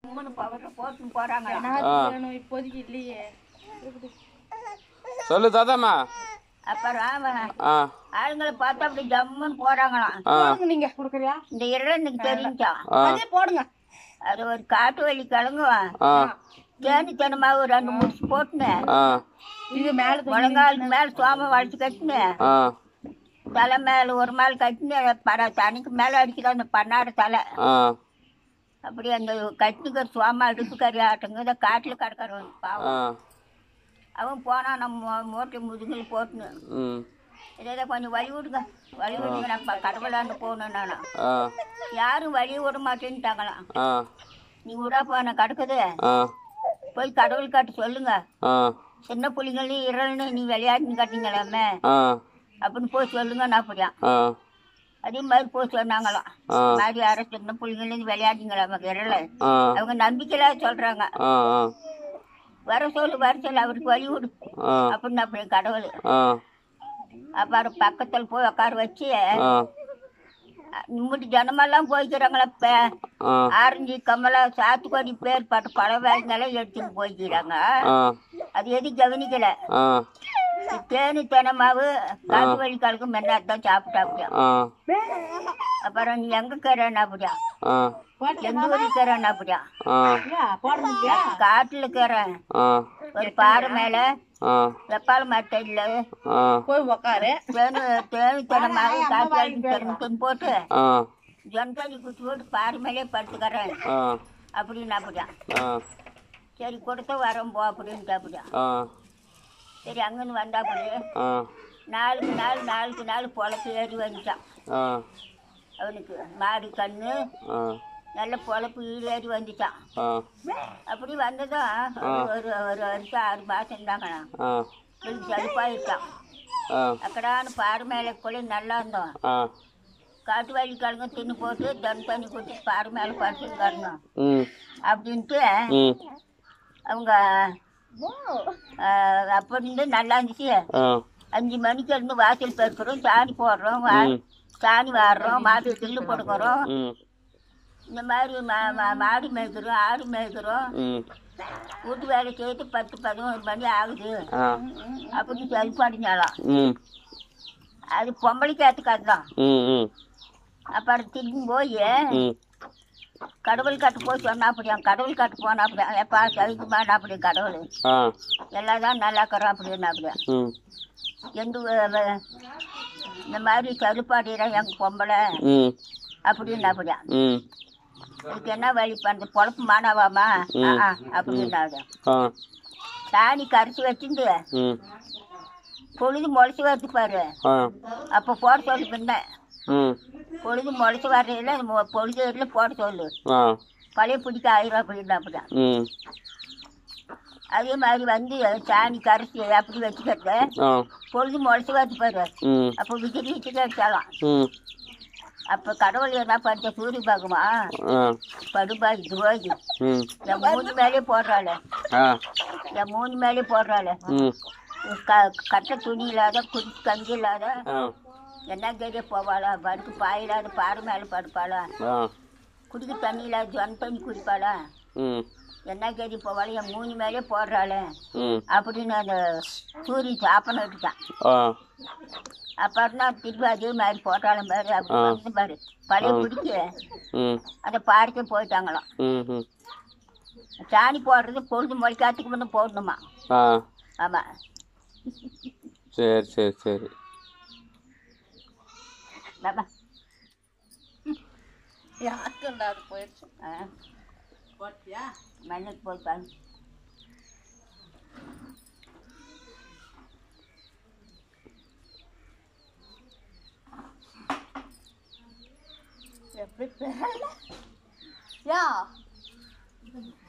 மூணு பவர் போட்டு போறாங்களா ஆ வேணும் இப்போதைக்கு இல்லையே சொல்லு தாத்தாம்மா அப்புறம் ஆ ஆளுங்களை பார்த்தா அப்படி ஜம்முன்னு போறாங்களாம் ஆ நீங்க கொடுக்குறியா இந்த இடம் எனக்கு தெரிஞ்சான் ஆ அதே போடுங்க அது ஒரு காட்டு வழி கிழங்குவான் ஆ தேனி தனமாக ஒரு ரெண்டு முடிச்சு போட்டுனேன் ஆ இது மேல முழங்காலுக்கு மேல சோம வளைச்சு கட்டினேன் ஆ தலை மேல ஒரு மேல கட்டினேன் பர தனிக்கு மேல அடிக்கிற அந்த பண்ணாடு தலை ஆ அப்படி அந்த கட்டிக்கிற சோமா அடுப்பு கறி ஆட்டுங்க காட்டுல கிடக்கிறவன் பாவம் ஆ அவன் போனான் நம்ம மூட்டை முதுகில் போட்டுன்னு ம் இதை கொஞ்சம் வழி விடுங்க வழி விடுங்க நான் ப- கடவுளாண்டு போகணும் நானும் ஆ யாரும் வழி விட மாட்டேன்ட்டாங்களாம் ஆ நீ விடா போன கிடக்குது ஆ போய் கடவுள் காட்டு சொல்லுங்க ஆ சின்ன பிள்ளைங்களையும் இரல்னு நீ விளையாட்டுன்னு கட்டிங்களாமே ஆ அப்படின்னு போய் சொல்லுங்க நான் அப்படியா ஆ அதே மாதிரி போய் சொன்னாங்களாம் ஆ மாதிரி யாரும் சின்ன பிள்ளைங்களையும் விளையாட்டுங்களாம இரல ஆ அவங்க நம்பிக்கையில சொல்றாங்க ஆ ஆ வர சொல்லு வர சொல்லு அவருக்கு வழி விடு ஆ அப்படின்னு அப்படி கடவுள் ஆ அப்புறம் பக்கத்தில் போய் உட்கார வச்சு ஆ இம்முட்டு ஜனமெல்லாம் போய்க்கிறாங்களா இப்போ ஆ ஆரஞ்சு கமலா சாத்துக்குடி பேர் பட்டு பழ வேலைங்கெல்லாம் எடுத்துட்டு போய்க்கிறாங்க ஆ அது எதுவும் கவனிக்கல ஆ தேனி தெனமாவு காட்டு வழி கலக்கு மென்னாத்தான் சாப்பிட்டாப்பியா ஆ அப்புறம் நீ எங்க இருக்கிறேன்னு அப்படியா ஆ எந்த ஊர் இருக்கிறேன்னு அப்படியா ஆ போடுங்க காட்டுல இருக்கிறேன் ஆ ஒரு பாறை மேல ஆ வெப்பால மட்டையில் ஆ போய் உக்காரு தேனு தேனி தெனமாவு காட்டு வழி தென்னு போட்டு ஆ ஜனத்தண்ணி குச்சி போட்டு பாறை மேலே படுத்துக்கிறேன் ஆ அப்படின்னு அப்படியா ஆ சரி கொடுத்து வரோம் போ அப்படின்ட்டு அப்படியா ஆ சரி அங்கேருந்து வந்தாப்படி ஆ நாளுக்கு நாள் நாளுக்கு நாள் பொழப்பு ஏறி வந்துட்டான் ஆ அவனுக்கு மாடு கண்ணு ஆ நல்ல பொழப்பு ஏறி வந்துட்டான் ஆ அப்படி வந்ததும் ஒரு ஒரு வருஷம் ஆறு மாதம் இருந்தாங்கண்ணா ஆ கொஞ்சம் செழிப்பாயிருக்கான் ஆ அக்கடான்னு பாறை மேலே கூட நல்லா இருந்தோம் ஆ காட்டு வழி கலங்க தின்னு போட்டு தண்ணி தண்ணி குடிச்சு பாறை மேலே படுத்துருக்காருங்க ம் அப்படின்ட்டு ம் அவங்க அப்போ இருந்து நல்லா இருந்துச்சு ஆ அஞ்சு மணிக்கு இருந்து வாசல் பெருக்கிறோம் சாணி போடுறோம் வா- ம். சாணி வாடுறோம் மாடு தில்லு போடுக்கிறோம் ம் இந்த மாதிரி மா- மா- மாடு மேய்க்கிறோம் ஆடு மேய்க்கிறோம் ம் வீட்டு வேலை செய்து பத்து பதினோரு மணி ஆகுது ஆ அப்படின்னு செல்பாடிஞ்சாலாம் ம் அது பொம்பளைக்கு ஏற்றுக்காது தான் ம் ம் அப்புறம் திரும்பி போய் ம் கடவுள் காட்டு போய் சொன்னா அப்படியா கடவுள் காட்டு போனா அப்படியா எப்பா சவிக்குமானா அப்படி கடவுள் ஆ எல்லாம் தான் நல்லா இருக்கிறோம் அப்படின்னு அப்படியா ம் எந்த வ- வ- இந்த மாதிரி செருப்பாடிறான் எங்கள் பொம்பளை ம் அப்படின்னு அப்படியா ம் இதுக்கு என்ன வழி பண்ணுறது பொழப்பு மானாவாமா ம். ஆ அப்படின்னாங்க ஆ சாணி கரைச்சி வச்சுட்டு ம் பொழுது முளைச்சி வருது பாரு ஆ அப்போ போட சொல்லு பின்ன ம் பொழுது முளைச்சி வர்றதில்ல மொ- பொழுது வரல போட சொல்லு ஆ பழைய பிடிக்க ஆயிரம் அப்படின்னு அப்படிதான் ம் அதே மாதிரி வந்து சாணி கரைச்சி அப்படி வச்சுக்கிறது ஆ பொழுது முளைச்சி வருது பாரு ம் அப்போ விசிறி விசிறி அடிச்சாலாம் ம் அப்போ கடவுள் என்ன பண்ணிட்ட சூரிய பாகுமா ஆ படுபாய் துரோகி ம் என் மூணு மேலே போடுறாள் ஆ என் மூணு மேலே போடுறாள் ம் க கட்ட துணி இல்லாத குடி கஞ்சி இல்லாத ஆ என்ன கேட்டே போவாளா படுத்து பாயில்லாத பாறை மேலே படுப்பாளா ஆ குடிக்க தண்ணி இல்லாத ஜன் தண்ணி குடிப்பாளா ம் என்ன கேட்டி போவாளா என் மூணு மேலே போடுறாளே ம் அப்படின்னு அந்த சூரிய சாப்பனை விட்டுட்டான் ஆ அப்புறம் தான் திருப்பி அதே மாதிரி போட்டாலும் பாரு அப்படி ஆ. வந்து பாரு பழைய பிடிக்க ம் அந்த பாறைக்கு போயிட்டாங்களாம் ம் ம் சாணி போடுறது பொழுது முளைக்காத்துக்கு முன்னே போடணுமா ஆ ஆமாம் சரி சரி சரி பாபா யாருக்கு இல்லாத போயிடுச்சு ஆ போட்டியா மண்ணுக்கு போய் பாரு எப்படி பேரல யா